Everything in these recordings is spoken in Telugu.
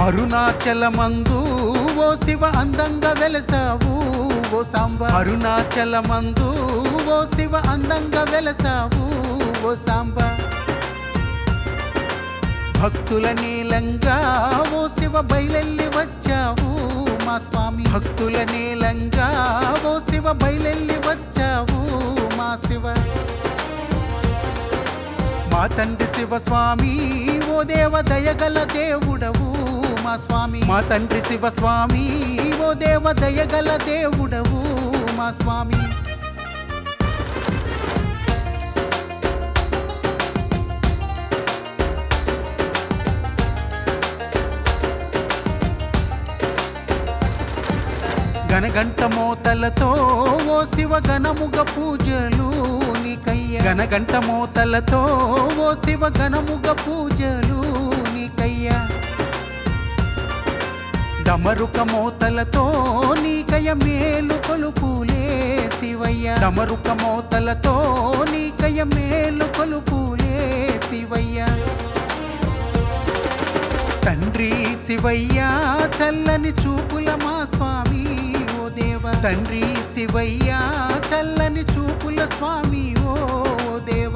అరుణాచలమందు ఓ శివ అందంగా వెలసావు ఓ సాంబ అరుణాచలమందు ఓ శివ అందంగా వెలసావు ఓ సాంబ భక్తుల నీలంగా ఓ శివ బయలెల్లి వచ్చావు మా స్వామి భక్తుల నీలంగా ఓ శివ బయలెల్లి వచ్చావు మా శివ మా తండ్రి శివ స్వామి ఓ దేవ దయగల దేవుడవు మా స్వామి మా తండ్రి శివ స్వామి ఓ దేవ దయగల దేవుడవు మా స్వామి గణగంట మోతలతో ఓ శివ గణముగ పూజలు నీకయ్య గణగంట మోతలతో ఓ శివ గణముగ పూజలు నీకయ్య డమరుక మోతలతో నీకయ మేలు కొలుపులే శివయ్య డమరుక మోతలతో నీకయ మేలు కొలుపులే శివయ్య తండ్రి శివయ్య చల్లని చూపుల మా స్వామి ఓ దేవ తండ్రి శివయ్య చల్లని చూపుల స్వామి ఓ దేవ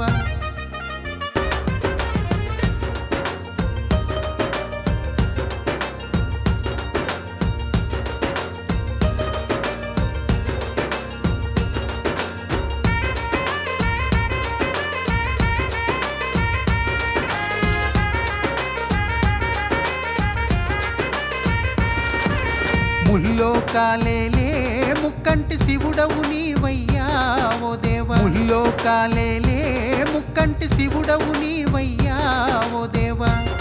ముల్లో కాలేలే ముక్కంటి శివుడవు నీవయ్యా ఓ దేవ ముల్లో కాలేలే ముక్కంటి శివుడవు నీవయ్యా ఓ దేవ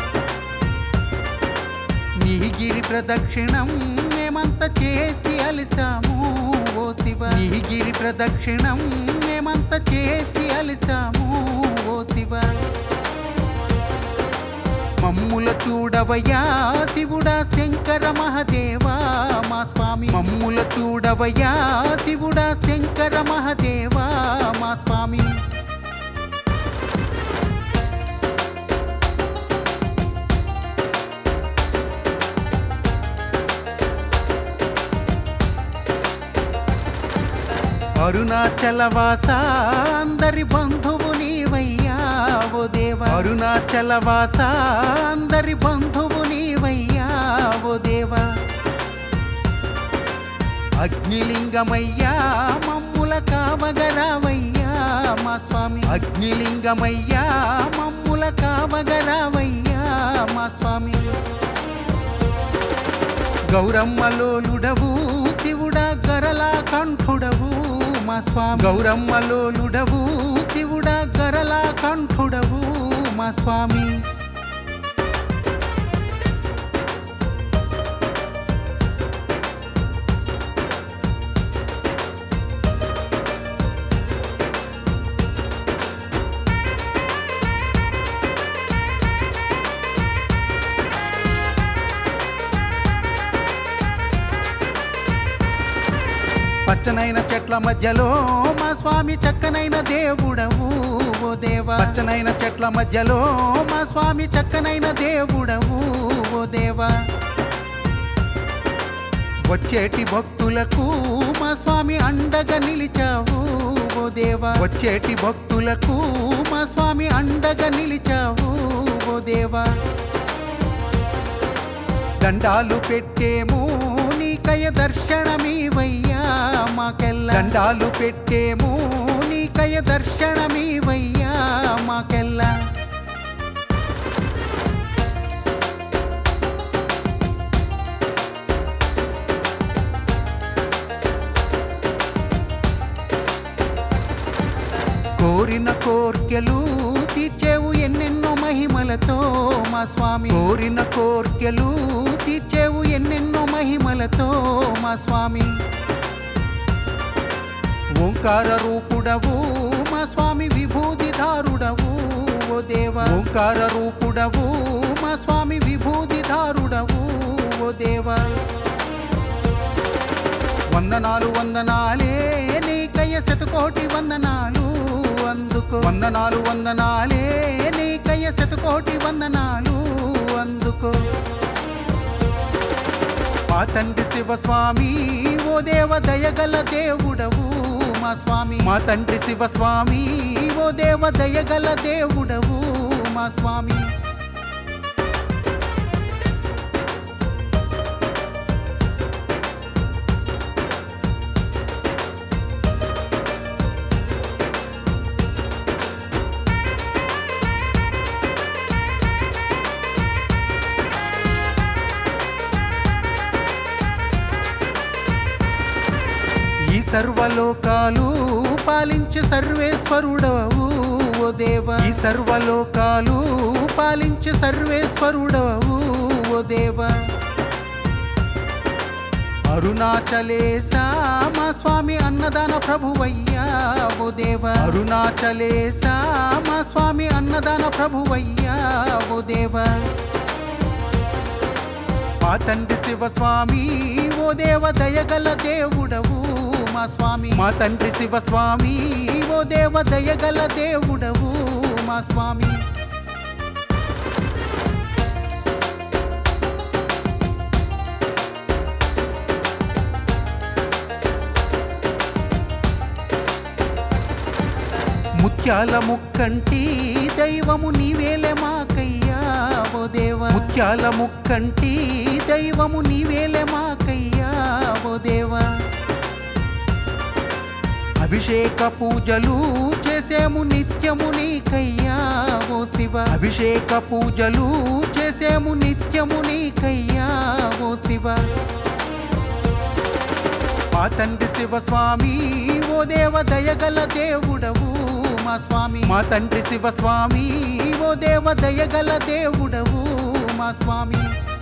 నీగిరి ప్రదక్షిణం మేమంత చేసి అలిసాము ఓ శివ నీగిరి ప్రదక్షిణం మేమంత చేసి అలిసాము ఓ శివ మమ్ముల చూడవయ్యా శివుడా శంకర మహదేవా మా స్వామి మమ్ముల చూడవయ్యా శివుడా శంకర మహదేవా మా స్వామి అరుణాచలవాస అందరి బంధువు నీవయ్యా ఓ దేవ అరుణాచలవాస అందరి బంధువు నీవయ్యా ఓ దేవ అగ్నిలింగమయ్యా మమ్ముల కావగరావయ్యా మా స్వామి అగ్నిలింగమయ్యా మమ్ముల కావగరావయ్యా మా స్వామి గౌరమ్మలోలుడవు శివుడా గరలా కంఠుడవు మా స్వామి గౌరమ్మలోలుడవు శివుడా గరలా కంఠుడవు మా స్వామి పచ్చనైన చెట్ల మధ్యలో మా స్వామి చక్కనైన దేవుడవు ఓ దేవ పచ్చనైన చెట్ల మధ్యలో మా స్వామి చక్కనైన దేవుడవు ఓ దేవ వచ్చేటి భక్తులకు మా స్వామి అండగా నిలిచావు ఓ దేవ వచ్చేటి భక్తులకు మా స్వామి అండగా నిలిచావు ఓ దేవా దండాలు పెట్టేము నీకయ దర్శనమీవయ్యా మాకెల్ల దండాలు పెట్టేము నీకయ దర్శనమీవయ్యా మాకెల్ల కోరిన కోర్కెలు తీర్చేవు ఎన్నెన్నో మహిమలతో మా స్వామి కోరిన కోర్కెలు తీర్చేవు ఎన్నెన్నో మహిమలతో మా స్వామి ఓంకార రూపుడవు మా స్వామి విభూతిధారుడవు ఓ దేవ ఓంకార రూపుడవు మా స్వామి విభూతిధారుడవు ఓ దేవా వందనాలు వందనాలే నీకయ్య శతకోటి వందనాలు అందుకో వందనాలు వందనాలే నీకయ్య శతకోటి వందనాలు అందుకో మా తండ్రి శివస్వామి ఓ దేవ దయగల దేవుడవు మా స్వామి మా తండ్రి శివస్వామి ఓ దేవ దయగల దేవుడవు మా స్వామి ఈ సర్వలోకాలు పాలించి సర్వేశ్వరుడవు ఓ దేవ ఈ సర్వలోకాలు పాలించి సర్వేశ్వరుడవు ఓ దేవ అరుణాచలేశ మా స్వామి అన్నదాన ప్రభువయ్యా ఓ దేవ అరుణాచలేశ మా స్వామి అన్నదాన ప్రభువయ్యా ఓ దేవ మా తండ్రి శివస్వామి ఓ దేవ దయగల దేవుడవు మా స్వామి మా తండ్రి శివస్వామి ఓ దేవ దయగల దేవుడవు మా స్వామి ముత్యాల ముక్కంటి దైవము నీవేలే మాకయ్యా ఓ దేవ ముత్యాల ముక్కంటి దైవము నీవేలే మాకయ్యా ఓ దేవ అభిషేక పూజలు చేసేము నిత్యము నీకయ్యా ఓ శివ అభిషేక పూజలు చేసేము నిత్యము నీకయ్యా ఓ శివ మా తండ్రి శివస్వామి ఓ దేవ దయగల దేవుడవు మా స్వామి మా తండ్రి శివస్వామి ఓ దేవ దయగల దేవుడవు మా స్వామి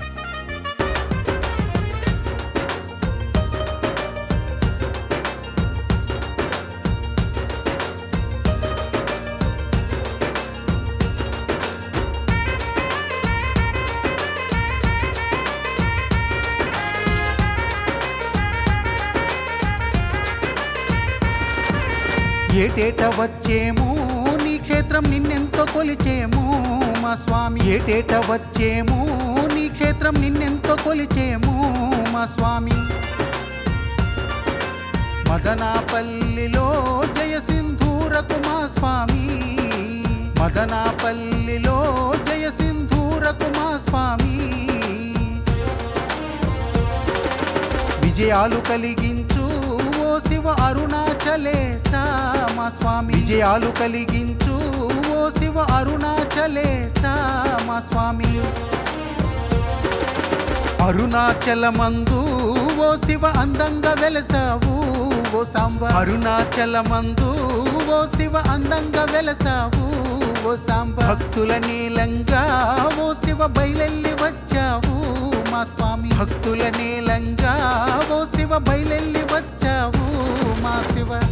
ఏటేట వచ్చేము నీ క్షేత్రం నిన్నెంతో కొలిచేము మా స్వామి ఏటేట వచ్చేము నీ క్షేత్రం నిన్నెంతో కొలిచేము మా స్వామి మదనాపల్లిలో జయ సింధూరకు మా స్వామి మదనాపల్లిలో జయ సింధూరకు మా స్వామి విజయాలు కలిగించు ఓ శివ అరుణాచలేశ మా స్వామి విజయాలు కలిగించు ఓ శివ అరుణాచలేశ మా స్వామి అరుణాచలమందు ఓ శివ అందంగా వెలసావు ఓ సాంబ అరుణాచలమందు ఓ శివ అందంగా వెలసావు ఓ సాంబ భక్తుల నీలంగా ఓ శివ బయలెల్లి వచ్చావు మా స్వామి భక్తుల నీలంగా ఓ శివ బయలెల్లి వచ్చావు మా శివ